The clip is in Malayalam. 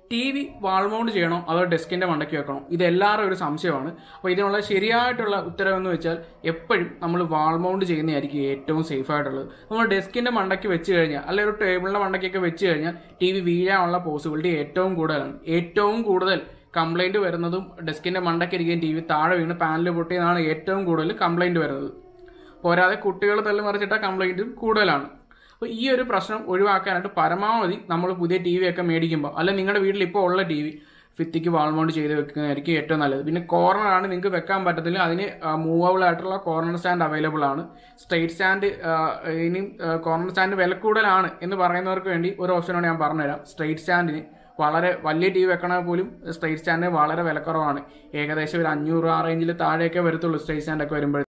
ടി വി വാൾ മൗണ്ട് ചെയ്യണോ അതോ ഡെസ്കിന്റെ മണ്ടയ്ക്ക് വെക്കണോ ഇത് എല്ലാവരും ഒരു സംശയമാണ് അപ്പോൾ ഇതിനുള്ള ശരിയായിട്ടുള്ള ഉത്തരവെന്ന് വെച്ചാൽ എപ്പോഴും നമ്മൾ വാൾ മൗണ്ട് ചെയ്യുന്നതായിരിക്കും ഏറ്റവും സേഫ് ആയിട്ടുള്ളത് നമ്മൾ ഡെസ്കിന്റെ മണ്ടയ്ക്ക് വെച്ച് കഴിഞ്ഞാൽ അല്ലെങ്കിൽ ഒരു ടേബിളിന്റെ മണ്ടയ്ക്കൊക്കെ വെച്ച് കഴിഞ്ഞാൽ ടി വി വീഴാനുള്ള പോസിബിലിറ്റി ഏറ്റവും കൂടുതലാണ് ഏറ്റവും കൂടുതൽ കംപ്ലൈന്റ് വരുന്നതും ഡെസ്കിന്റെ മണ്ടയ്ക്കിരിക്കുകയും ടി വി താഴെ വീണ് പാനൽ പൊട്ടിയതാണ് ഏറ്റവും കൂടുതൽ കംപ്ലൈന്റ് വരുന്നത് പോരാതെ കുട്ടികൾ തള്ളി മറിച്ചിട്ട കംപ്ലൈന്റും കൂടുതലാണ് അപ്പോൾ ഈ ഒരു പ്രശ്നം ഒഴിവാക്കാനായിട്ട് പരമാവധി നമ്മൾ പുതിയ ടി വി ഒക്കെ മേടിക്കുമ്പോൾ അല്ല നിങ്ങളുടെ വീട്ടിൽ ഇപ്പോൾ ഉള്ള ടി വി ഭിത്തിക്ക് വാൾ മൗണ്ട് ചെയ്ത് വെക്കുന്നതായിരിക്കും ഏറ്റവും നല്ലത് പിന്നെ കോർണർ ആണ് നിങ്ങൾക്ക് വെക്കാൻ പറ്റത്തില്ല അതിന് മൂവബിൾ ആയിട്ടുള്ള കോർണർ സ്റ്റാൻഡ് അവൈലബിൾ ആണ് സ്ട്രേറ്റ് സ്റ്റാൻഡ് ഇനി കോർണർ സ്റ്റാൻഡ് വില കൂടുതലാണ് എന്ന് പറയുന്നവർക്ക് വേണ്ടി ഒരു ഓപ്ഷനാണ് ഞാൻ പറഞ്ഞുതരാം സ്ട്രേറ്റ് സ്റ്റാൻഡിന് വളരെ വലിയ ടി വി വെക്കണ പോലും സ്ട്രേറ്റ് സ്റ്റാൻഡ് വളരെ വിലക്കുറവാണ് ഏകദേശം ഒരു അഞ്ഞൂറ് ആ റേഞ്ചിൽ താഴെയൊക്കെ വരത്തുള്ളൂ സ്ട്രേറ്റ് സ്റ്റാൻഡ് ഒക്കെ വരുമ്പോൾ